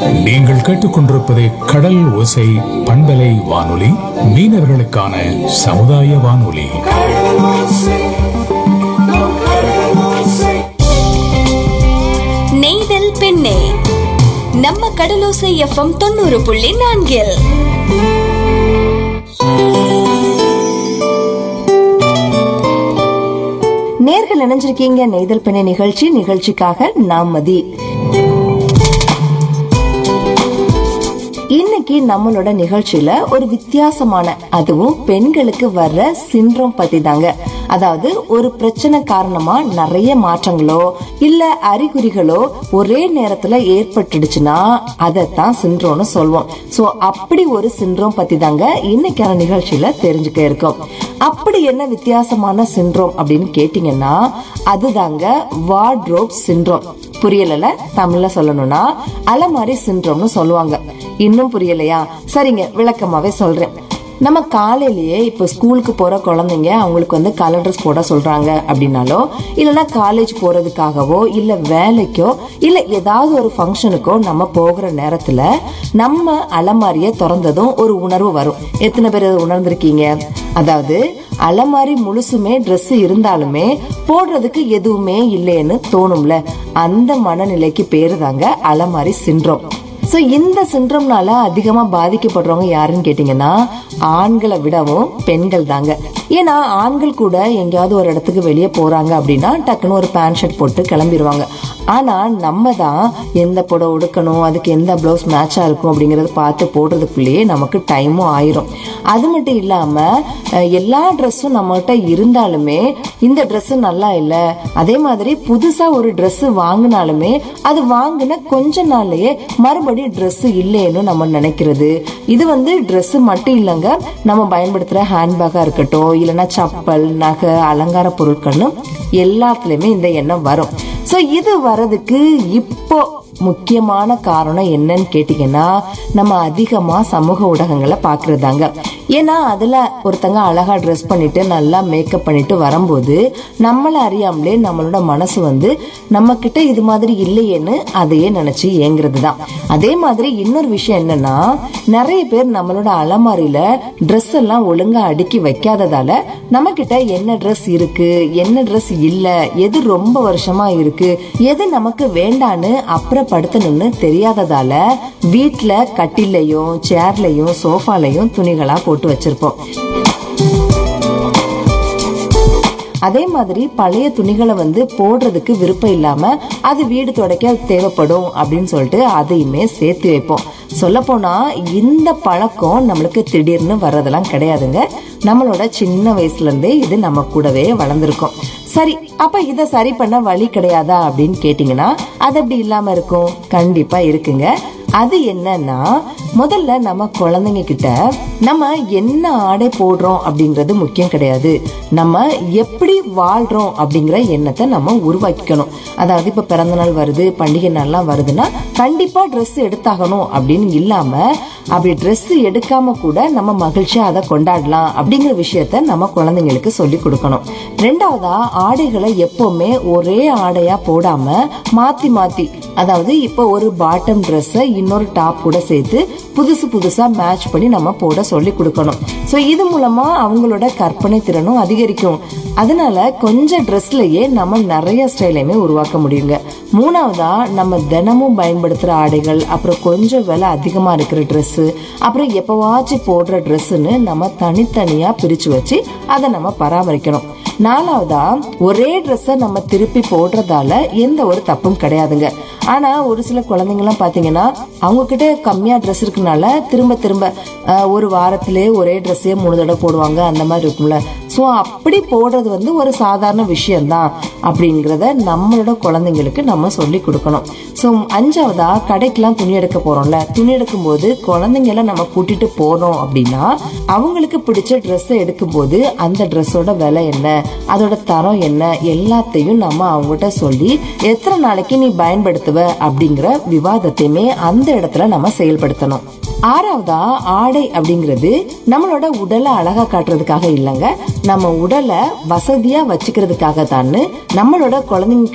நீங்கள் கேட்டுக்கொண்டிருப்பது கடல் ஓசை பண்பலை வானொலி மீனவர்களுக்கான சமுதாய வானொலி நெய்தல் பெண்ணே நம்ம கடலோசை எஃப்எம் தொண்ணூறு புள்ளி நான்கில் நேர்கள் இணைஞ்சிருக்கீங்க நெய்தல் பெண்ணை நிகழ்ச்சி நிகழ்ச்சிக்காக நாம் மதி இன்னைக்கு நம்மளோட நிகழ்ச்சியில ஒரு வித்தியாசமான அதுவும் பெண்களுக்கு வர்ற சின்ரோம் பத்தி தாங்க அதாவது ஒரு பிரச்சனை காரணமா நிறைய மாற்றங்களோ இல்ல அறிகுறிகளோ ஒரே நேரத்துல ஏற்பட்டுடுச்சுன்னா அதைத்தான் சின்ரோம்னு சொல்வோம் சோ அப்படி ஒரு சின்ரோம் பத்தி தாங்க இன்னைக்கான நிகழ்ச்சியில தெரிஞ்சுக்க இருக்கோம் அப்படி என்ன வித்தியாசமான சின்ரோம் அப்படின்னு கேட்டீங்கன்னா அதுதாங்க வார்ட்ரோப் சின்ரோம் புரியலல தமிழ்ல சொல்லணும்னா அலமாரி சின்ரோம்னு சொல்லுவாங்க இன்னும் புரியலையா சரிங்க விளக்கமாவே சொல்றேன் நம்ம காலையிலேயே இப்போ ஸ்கூலுக்கு போற குழந்தைங்க அவங்களுக்கு வந்து கலர் ட்ரெஸ் போட சொல்றாங்க அப்படின்னாலோ இல்லைன்னா காலேஜ் போறதுக்காகவோ இல்ல வேலைக்கோ இல்ல ஏதாவது ஒரு ஃபங்க்ஷனுக்கோ நம்ம போகிற நேரத்துல நம்ம அலமாரிய திறந்ததும் ஒரு உணர்வு வரும் எத்தனை பேர் அதை உணர்ந்திருக்கீங்க அதாவது அலமாரி முழுசுமே Dress இருந்தாலுமே போடுறதுக்கு எதுவுமே இல்லைன்னு தோணும்ல அந்த மனநிலைக்கு பேரு தாங்க அலமாரி சின்ரோம் ஸோ இந்த சின்ட்ரம்னால அதிகமா பாதிக்கப்படுறவங்க யாருன்னு கேட்டிங்கன்னா ஆண்களை விடவும் பெண்கள் தாங்க ஏன்னா ஆண்கள் கூட எங்கேயாவது ஒரு இடத்துக்கு வெளியே போறாங்க அப்படின்னா டக்குன்னு ஒரு பேண்ட் ஷர்ட் போட்டு கிளம்பிடுவாங்க ஆனா நம்ம தான் எந்த புடவை உடுக்கணும் அதுக்கு எந்த ப்ளவுஸ் மேட்சா இருக்கும் அப்படிங்கறத பார்த்து போடுறதுக்குள்ளேயே நமக்கு டைமும் ஆயிரும் அது மட்டும் இல்லாம அஹ், எல்லா ட்ரெஸ்ஸும் நம்மகிட்ட இருந்தாலுமே இந்த Dress நல்லா இல்லை அதே மாதிரி புதுசா ஒரு Dress வாங்கினாலுமே அது வாங்கின கொஞ்ச நாள்லயே மறுபடியும் Dress இல்லைன்னு நம்ம நினைக்கிறது இது வந்து Dress மட்டும் இல்லைங்க நம்ம பயன்படுத்துற ஹேண்ட்பேக்கா இருக்கட்டும் இல்லைன்னா சப்பல் நகை அலங்கார பொருட்கள்னு எல்லாத்துலயுமே இந்த எண்ணம் வரும் சோ இது வரதுக்கு இப்போ முக்கியமான காரணம் என்னன்னு கேட்டீங்கன்னா நம்ம அதிகமா சமூக ஊடகங்களை பாக்குறதாங்க ஏன்னா அதுல ஒருத்தங்க அழகா ட்ரெஸ் பண்ணிட்டு நல்லா மேக்கப் பண்ணிட்டு வரும்போது நம்மள அறியாமலே நம்மளோட மனசு வந்து நம்ம கிட்ட இது மாதிரி இல்லையேன்னு அதையே நினைச்சு ஏங்குறது தான் அதே மாதிரி இன்னொரு விஷயம் என்னன்னா நிறைய பேர் நம்மளோட அலமாரியில ட்ரெஸ் எல்லாம் ஒழுங்கா அடுக்கி வைக்காததால நம்ம கிட்ட என்ன ட்ரெஸ் இருக்கு என்ன ட்ரெஸ் இல்ல எது ரொம்ப வருஷமா இருக்கு எது நமக்கு வேண்டான்னு அப்புறப்படுத்தணும்னு தெரியாததால வீட்ல கட்டிலையும் சேர்லையும் சோஃபாலையும் துணிகளா போட்டு வச்சிருப்போம் அதே மாதிரி பழைய துணிகளை வந்து போடுறதுக்கு விருப்பம் இல்லாம அது வீடு துடைக்க தேவைப்படும் அப்படின்னு சொல்லிட்டு அதையுமே சேர்த்து வைப்போம் சொல்லப்போனா இந்த பழக்கம் நம்மளுக்கு திடீர்னு வர்றதெல்லாம் கிடையாதுங்க நம்மளோட சின்ன வயசுல இருந்தே இது நம்ம கூடவே வளர்ந்துருக்கும் சரி அப்ப இத சரி பண்ண வழி கிடையாதா அப்படின்னு கேட்டீங்கன்னா அது அப்படி இல்லாம இருக்கும் கண்டிப்பா இருக்குங்க அது என்னன்னா முதல்ல நம்ம குழந்தைங்க கிட்ட நம்ம என்ன ஆடை போடுறோம் அப்படிங்கிறது முக்கியம் கிடையாது நம்ம எப்படி வாழ்றோம் அப்படிங்கிற எண்ணத்தை நம்ம உருவாக்கிக்கணும் அதாவது இப்ப பிறந்த நாள் வருது பண்டிகை நாள்லாம் வருதுன்னா கண்டிப்பா Dress எடுத்தாகணும் அப்படின்னு இல்லாம அப்படி Dress எடுக்காம கூட நம்ம மகிழ்ச்சியா அதை கொண்டாடலாம் அப்படிங்கிற விஷயத்த நம்ம குழந்தைங்களுக்கு சொல்லி கொடுக்கணும் ரெண்டாவதா ஆடைகளை எப்பவுமே ஒரே ஆடையா போடாம மாத்தி மாத்தி அதாவது இப்போ ஒரு பாட்டம் ட்ரெஸ்ஸை இன்னொரு டாப் கூட சேர்த்து புதுசு புதுசா மேட்ச் பண்ணி நம்ம போட சொல்லி கொடுக்கணும் ஸோ இது மூலமா அவங்களோட கற்பனை திறனும் அதிகரிக்கும் அதனால கொஞ்சம் ட்ரெஸ்லயே நம்ம நிறைய ஸ்டைலையுமே உருவாக்க முடியுங்க மூணாவதா நம்ம தினமும் பயன்படுத்துற ஆடைகள் அப்புறம் கொஞ்சம் விலை அதிகமா இருக்கிற Dress அப்புறம் எப்பவாச்சும் போடுற ட்ரெஸ்ஸுன்னு நம்ம தனித்தனியா பிரிச்சு வச்சு அதை நம்ம பராமரிக்கணும் நாலாவதா ஒரே ட்ரெஸ்ஸை நம்ம திருப்பி போடுறதால எந்த ஒரு தப்பும் கிடையாதுங்க ஆனா ஒரு சில குழந்தைங்கலாம் பாத்தீங்கன்னா அவங்க கிட்ட கம்மியா ட்ரெஸ் இருக்கனால திரும்ப திரும்ப அஹ், ஒரு வாரத்திலே ஒரே ட்ரெஸ்ஸே மூணு தடவை போடுவாங்க அந்த மாதிரி இருக்கும்ல ஸோ அப்படி போடுறது வந்து ஒரு சாதாரண விஷயம்தான் அப்படிங்கிறத நம்மளோட குழந்தைங்களுக்கு நம்ம சொல்லி கொடுக்கணும் ஸோ அஞ்சாவதா கடைக்கெல்லாம் துணி எடுக்க போறோம்ல துணி எடுக்கும் போது குழந்தைங்கள நம்ம கூட்டிட்டு போறோம் அப்படின்னா அவங்களுக்கு பிடிச்ச ட்ரெஸ்ஸை எடுக்கும்போது அந்த ட்ரெஸ்ஸோட விலை என்ன அதோட தரம் என்ன எல்லாத்தையும் நம்ம அவங்ககிட்ட சொல்லி எத்தனை நாளைக்கு நீ பயன்படுத்துவ அப்படிங்கிற விவாதத்தையுமே அந்த இடத்துல நம்ம செயல்படுத்தணும் ஆறாவதா ஆடை அப்படிங்கிறது நம்மளோட உடலை அழகா காட்டுறதுக்காக இல்லைங்க நம்ம உடலை வசதியா வச்சுக்கிறதுக்காக தான் நம்மளோட குழந்தைங்க